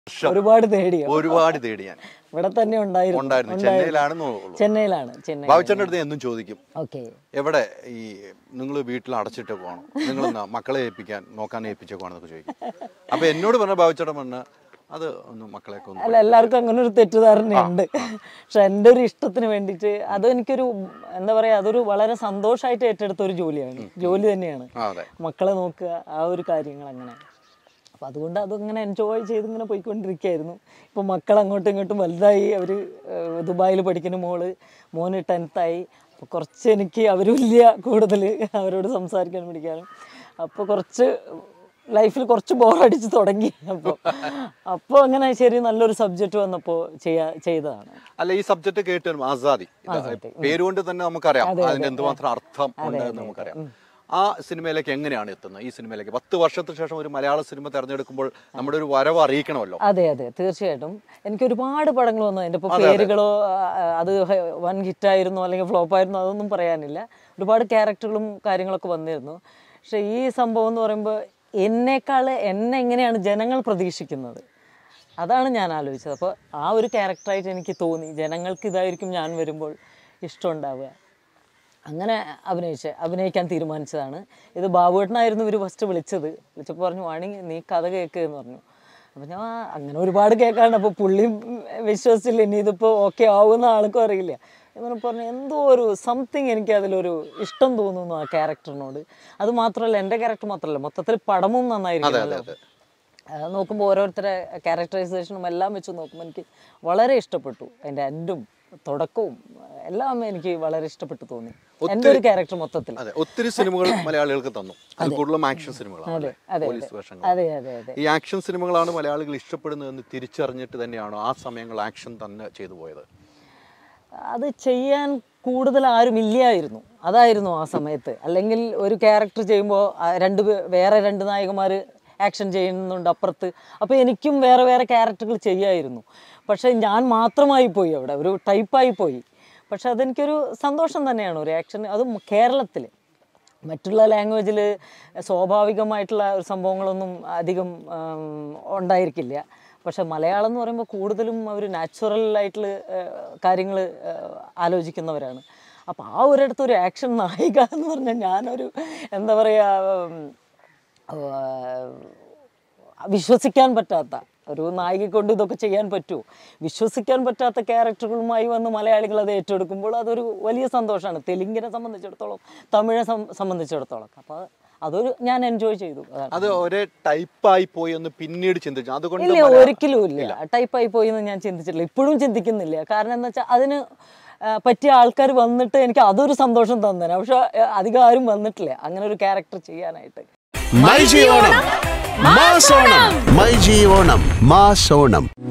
വർഷം ഒരുപാട് തേടിയോ ഒരുപാട് തേടി ഞാൻ ഇവിടെ തന്നെ ഉണ്ടായിരുന്നു ഉണ്ടായിരുന്നു ചെന്നൈയിലാണെന്ന് ഉള്ളൂ ചെന്നൈയിലാണ് ചെന്നൈ ബാബുച്ചേട്ടൻ്റെ അടുത്ത് എന്നും ചോദിക്കും ഓക്കെ എവിടെ ഈ നിങ്ങൾ വീട്ടിൽ അടച്ചിട്ട് പോകണം നിങ്ങൾ മക്കളെ ഏൽപ്പിക്കാൻ നോക്കാൻ ഏൽപ്പിച്ചേക്കുവാണെന്നൊക്കെ ചോദിക്കും അപ്പൊ എന്നോട് പറഞ്ഞ ബാബുച്ചേട്ടൻ പറഞ്ഞ അത് ഒന്ന് മക്കളെയൊക്കെ ഒന്ന് അല്ല എല്ലാവർക്കും അങ്ങനെ ഒരു തെറ്റിദ്ധാരണയുണ്ട് പക്ഷെ എൻ്റെ ഒരു ഇഷ്ടത്തിന് വേണ്ടിയിട്ട് അത് എനിക്കൊരു എന്താ പറയാ അതൊരു വളരെ സന്തോഷമായിട്ട് ഏറ്റെടുത്ത ഒരു ജോലിയാണ് ജോലി തന്നെയാണ് ആ, അതെ മക്കളെ നോക്കുക ആ ഒരു കാര്യങ്ങൾ അങ്ങനെ അപ്പം അതുകൊണ്ട് അതങ്ങനെ എൻജോയ് ചെയ്ത് ഇങ്ങനെ പോയിക്കൊണ്ടിരിക്കുകയായിരുന്നു ഇപ്പോൾ മക്കൾ അങ്ങോട്ടും ഇങ്ങോട്ടും വലുതായി അവർ ദുബായിൽ പഠിക്കുന്ന മോള് മോന് ടെൻത്തായി അപ്പോൾ കുറച്ച് എനിക്ക് അവരില്ല കൂടുതൽ അവരോട് സംസാരിക്കാൻ പിടിക്കാനും അപ്പോൾ കുറച്ച് ലൈഫിൽ കുറച്ച് ബോറടിച്ച് തുടങ്ങി അപ്പോൾ അപ്പോൾ അങ്ങനെ ശരി നല്ലൊരു സബ്ജക്റ്റ് വന്നപ്പോൾ ചെയ്യാ ചെയ്തതാണ് അല്ല ഈ സബ്ജക്ട് കേട്ട് വരുമ്പോ ആസാദി ഇത് പേരുകൊണ്ട് തന്നെ നമുക്കറിയാം അതിന് എന്തുമാത്രം അർത്ഥം ഉണ്ടെന്ന് നമുക്കറിയാം ആ സിനിമയിലേക്ക് എങ്ങനെയാണ് എത്തുന്നത് ഈ സിനിമയിലേക്ക് പത്ത് വർഷത്തിന് ശേഷം ഒരു മലയാള സിനിമ തെരഞ്ഞെടുക്കുമ്പോൾ നമ്മുടെ ഒരു വരവ് അറിയിക്കണമല്ലോ അതെ അതെ തീർച്ചയായിട്ടും എനിക്ക് ഒരുപാട് പടങ്ങൾ വന്നു അതിൻ്റെ ഇപ്പോൾ പേരുകളോ ആ, അത് ഹ- വൻ ഹിറ്റായിരുന്നോ അല്ലെങ്കിൽ ഫ്ലോപ്പ് ആയിരുന്നോ അതൊന്നും പറയാനില്ല ഒരുപാട് ക്യാരക്ടറുകളും കാര്യങ്ങളൊക്കെ വന്നിരുന്നു പക്ഷെ ഈ സംഭവം എന്ന് പറയുമ്പോൾ എന്നേക്കാൾ എന്നെ എങ്ങനെയാണ് ജനങ്ങൾ പ്രതീക്ഷിക്കുന്നത് അതാണ് ഞാൻ ആലോചിച്ചത് അപ്പോൾ ആ ഒരു ക്യാരക്ടറായിട്ട് എനിക്ക് തോന്നി ജനങ്ങൾക്ക് ഇതായിരിക്കും ഞാൻ വരുമ്പോൾ ഇഷ്ടമുണ്ടാവുക അങ്ങനെ അഭിനയിച്ച് അഭിനയിക്കാൻ തീരുമാനിച്ചതാണ് ഇത് ബാബുവേട്ടനായിരുന്നു ഇവർ ഫസ്റ്റ് വിളിച്ചത് വിളിച്ചപ്പോൾ പറഞ്ഞു വാണെങ്കിൽ നീ കഥ കേൾക്ക് എന്ന് പറഞ്ഞു അപ്പം ഞാൻ "ആ, അങ്ങനെ ഒരുപാട് കേൾക്കാണ്ട് അപ്പോൾ പുള്ളി വിശ്വസിച്ചില്ല ഇനി ഇതിപ്പോൾ ഓക്കെ ആവുമെന്ന് ആൾക്കും അറിയില്ല ഇങ്ങനെ പറഞ്ഞു എന്തോ ഒരു സംതിങ് എനിക്ക് അതിലൊരു ഇഷ്ടം തോന്നുന്നു ആ ക്യാരക്ടറിനോട് അത് മാത്രമല്ല എൻ്റെ ക്യാരക്ടർ മാത്രമല്ല മൊത്തത്തിൽ പടമും നന്നായിരിക്കുമല്ലോ അതെ. അത് നോക്കുമ്പോൾ ഓരോരുത്തരുടെ ക്യാരക്ടറൈസേഷനും എല്ലാം വെച്ച് നോക്കുമ്പോൾ എനിക്ക് വളരെ ഇഷ്ടപ്പെട്ടു അതിൻ്റെ എൻഡും തുടക്കവും എല്ലാം എനിക്ക് വളരെ ഇഷ്ടപ്പെട്ടു തോന്നി എൻ്റെ ഒരു ക്യാരക്ടർ മൊത്തത്തിൽ അതെ ഒത്തിരി സിനിമകൾ മലയാളികൾക്ക് തന്നു അത് കൂടുതലും ആക്ഷൻ സിനിമകളാണ് അതെ അല്ലേ? അതെ പോലീസ് വേഷങ്ങൾ അതെ അതെ അതെ ഈ ആക്ഷൻ സിനിമകളാണ് മലയാളികൾ ഇഷ്ടപ്പെടുന്നതെന്ന് തിരിച്ചറിഞ്ഞിട്ട് തന്നെയാണോ ആ സമയങ്ങൾ ആക്ഷൻ തന്നെ ചെയ്തു പോയത് അത് ചെയ്യാൻ കൂടുതൽ ആരും ഇല്ലായിരുന്നു അതായിരുന്നു ആ സമയത്ത് അല്ലെങ്കിൽ ഒരു ക്യാരക്ടർ ചെയ്യുമ്പോൾ രണ്ട് പേ- വേറെ രണ്ട് നായകന്മാർ ആക്ഷൻ ചെയ്യുന്നുണ്ട് അപ്പുറത്ത് അപ്പോൾ എനിക്കും വേറെ വേറെ ക്യാരക്ടറുകൾ ചെയ്യായിരുന്നു പക്ഷേ ഞാൻ മാത്രമായി പോയി അവിടെ ഒരു ടൈപ്പായി പോയി പക്ഷെ അതെനിക്കൊരു സന്തോഷം തന്നെയാണ് ഒരു ആക്ഷൻ അതും കേരളത്തിൽ മറ്റുള്ള ലാംഗ്വേജിൽ സ്വാഭാവികമായിട്ടുള്ള ഒരു സംഭവങ്ങളൊന്നും അധികം ഉണ്ടായിരിക്കില്ല പക്ഷെ മലയാളം എന്ന് പറയുമ്പോൾ കൂടുതലും അവർ നാച്ചുറൽ ആയിട്ടുള്ള കാര്യങ്ങൾ ആലോചിക്കുന്നവരാണ് അപ്പോൾ ആ ഒരിടത്ത് ഒരു ആക്ഷൻ നായിക എന്ന് പറഞ്ഞാൽ ഞാനൊരു എന്താ പറയുക വിശ്വസിക്കാൻ പറ്റാത്ത ഒരു നായിക കൊണ്ട് ഇതൊക്കെ ചെയ്യാൻ പറ്റുമോ വിശ്വസിക്കാൻ പറ്റാത്ത ക്യാരക്ടറുകളുമായി വന്ന് മലയാളികൾ അത് ഏറ്റെടുക്കുമ്പോൾ അതൊരു വലിയ സന്തോഷമാണ് തെലുങ്കിനെ സംബന്ധിച്ചിടത്തോളം തമിഴെ സം- സംബന്ധിച്ചിടത്തോളം അപ്പോൾ അതൊരു ഞാൻ എൻജോയ് ചെയ്തു അതാണ് അത് ഒരേ ടൈപ്പായി പോയി എന്ന് പിന്നീട് ചിന്തിച്ചു അതുകൊണ്ട് ഇല്ല മലയാ- ഒരിക്കലും ഇല്ല ടൈപ്പായി പോയി എന്ന് ഞാൻ ചിന്തിച്ചിട്ടില്ല ഇപ്പോഴും ചിന്തിക്കുന്നില്ല കാരണം എന്താ വെച്ചാൽ അതിന് ആ, പറ്റിയ ആൾക്കാർ വന്നിട്ട് എനിക്ക് അതൊരു സന്തോഷം തന്നെ പക്ഷെ അധികം ആരും വന്നിട്ടില്ല അങ്ങനെ ഒരു ക്യാരക്ടർ ചെയ്യാനായിട്ട് my G Onam mass Onam my G Onam mass Onam